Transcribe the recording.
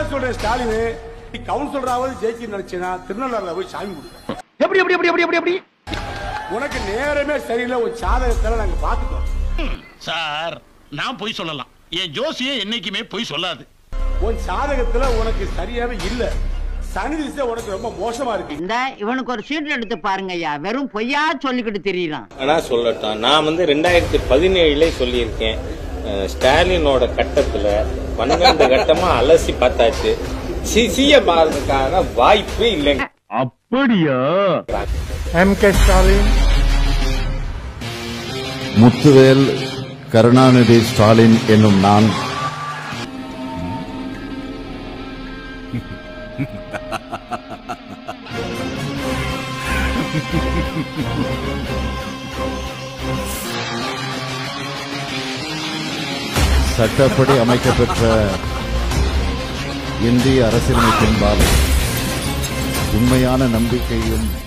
சொல்றேன் ஸ்டாலின் நீ கவுன்சிலராவது ஜெயிக்க நினைச்சேனா திருநள்ளாறுல போய் சாமி கொடுக்க எப்படி எப்படி எப்படி எப்படி எப்படி எப்படி உனக்கு நேரமே சரியில்லை உன் சாதகத்துல நாங்க பாத்துட்டோம் சார் நான் பொய் சொல்லலாம் என் ஜோசியே என்னைக்குமே பொய் சொல்லாது உன் சாதகத்துல உனக்கு சரியாவே இல்ல சனி திசை உனக்கு ரொம்ப மோசமா இருக்கு இந்த இவனுக்கு ஒரு சீட் எடுத்து பாருங்க ஐயா வெறும் பொய்யா சொல்லிக்கிட்டு தெரியலாம் ஆனா சொல்லட்டும் நான் வந்து ரெண்டாயிரத்தி பதினேழுல சொல்லியிருக்கேன் அஹ், ஸ்டாலினோட கட்டத்துல பன்னெண்டு கட்டமா அலசி பார்த்தாச்சு சிசிய மாறதுக்கான வாய்ப்பே இல்லைங்க அப்படியா முத்துவேல் கருணாநிதி ஸ்டாலின் என்னும் நான் சட்டப்படி அமைக்கப்பெற்ற இந்திய அரசியலமைப்பின்பால் உண்மையான நம்பிக்கையும்